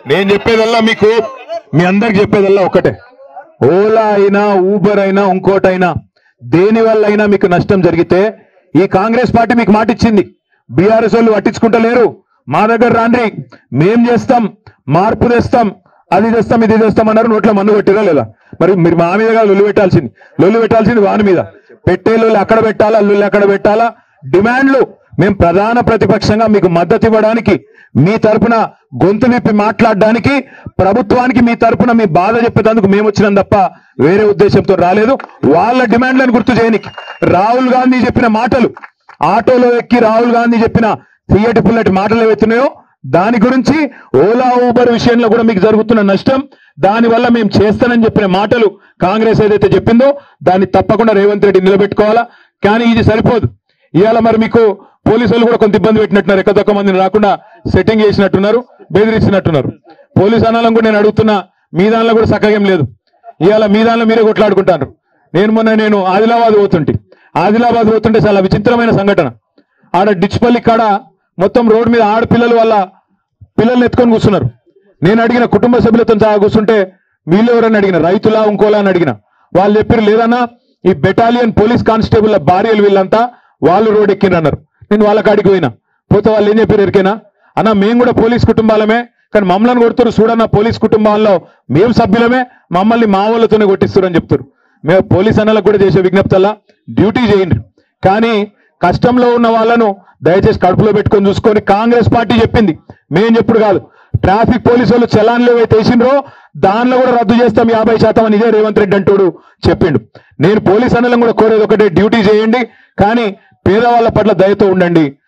నేను చెప్పేదల్లా మీకు మీ అందరికి చెప్పేదల్లా ఒకటే ఓలా అయినా ఊబర్ అయినా ఇంకోటైనా దేని వల్ల అయినా మీకు నష్టం జరిగితే ఈ కాంగ్రెస్ పార్టీ మీకు మాట ఇచ్చింది బీఆర్ఎస్ వాళ్ళు పట్టించుకుంటలేరు మా దగ్గర రాండ్రి మేం చేస్తాం మార్పు తెస్తాం అది తెస్తాం ఇది తెస్తాం అన్నారు నోట్లో మన్ను కొట్టిరా లేదా మరి మీరు మా మీద కాదు లొల్లి పెట్టాల్సింది లొల్లి పెట్టాల్సింది వాని మీద పెట్టే లొల్లి అక్కడ పెట్టాలా లొల్లి అక్కడ పెట్టాలా డిమాండ్లు మేము ప్రధాన ప్రతిపక్షంగా మీకు మద్దతు ఇవ్వడానికి మీ తరపున గొంతు విప్పి మాట్లాడడానికి ప్రభుత్వానికి మీ తరపున మీ బాధ చెప్పేందుకు మేము వచ్చినాం తప్ప వేరే ఉద్దేశంతో రాలేదు వాళ్ళ డిమాండ్లను గుర్తు చేయనికి రాహుల్ గాంధీ చెప్పిన మాటలు ఆటోలో ఎక్కి రాహుల్ గాంధీ చెప్పిన తీయటి పుల్లటి మాటలు ఏవైతున్నాయో దాని గురించి ఓలా ఊబర్ విషయంలో కూడా మీకు జరుగుతున్న నష్టం దాని వల్ల మేము చేస్తానని చెప్పిన మాటలు కాంగ్రెస్ ఏదైతే చెప్పిందో దాన్ని తప్పకుండా రేవంత్ రెడ్డి నిలబెట్టుకోవాలా కానీ ఇది సరిపోదు ఇవాళ మరి మీకు పోలీసులు కూడా కొంత ఇబ్బంది పెట్టినట్టున్నారు ఎక్కదొక్క మందిని రాకుండా సెట్టింగ్ చేసినట్టున్నారు బెదిరిస్తున్నట్టున్నారు పోలీస్ అనాలను కూడా నేను అడుగుతున్నా మీ దానిలో కూడా చక్కగా ఏం లేదు ఇవాళ మీ దానిలో మీరే కొట్లాడుకుంటారు నేను మొన్న నేను ఆదిలాబాద్ పోతుంటే ఆదిలాబాద్ పోతుంటే చాలా విచిత్రమైన సంఘటన ఆడ డిచ్పల్లి కాడ మొత్తం రోడ్డు మీద ఆడపిల్లలు వాళ్ళ పిల్లల్ని ఎత్తుకొని కూర్చున్నారు నేను అడిగిన కుటుంబ సభ్యులతో సహా కూర్చుంటే వీళ్ళు ఎవరని అడిగిన రైతులా ఇంకోలా అని అడిగిన వాళ్ళు చెప్పారు లేదన్నా ఈ బెటాలియన్ పోలీస్ కానిస్టేబుల్ భార్యలు వీళ్ళంతా వాళ్ళు రోడ్ ఎక్కిన అన్నారు నేను వాళ్ళ కాడికి పోయినా పోతే వాళ్ళు ఏం చెప్పారు ఎరికేనా అన్న మేము కూడా పోలీస్ కుటుంబాలమే కానీ మమ్మల్ని కొడుతున్నారు చూడన్న పోలీస్ కుటుంబాల్లో మేము సభ్యులమే మమ్మల్ని మా వాళ్ళతోనే కొట్టిస్తారు అని చెప్తారు మేము పోలీస్ అన్నలకు కూడా చేసే విజ్ఞప్తల్లా డ్యూటీ చేయండి కానీ కష్టంలో ఉన్న వాళ్ళను దయచేసి కడుపులో పెట్టుకొని చూసుకొని కాంగ్రెస్ పార్టీ చెప్పింది మేం చెప్పుడు కాదు ట్రాఫిక్ పోలీసు వాళ్ళు చలాన్లు ఏవైతే వేసిండ్రో దానిలో కూడా రద్దు చేస్తాం యాభై శాతం అని ఇదే రేవంత్ రెడ్డి అంటోడు చెప్పిండు నేను పోలీస్ అన్నలను కూడా కోరేది ఒకటే డ్యూటీ చేయండి కానీ పేదవాళ్ళ పట్ల దయతో ఉండండి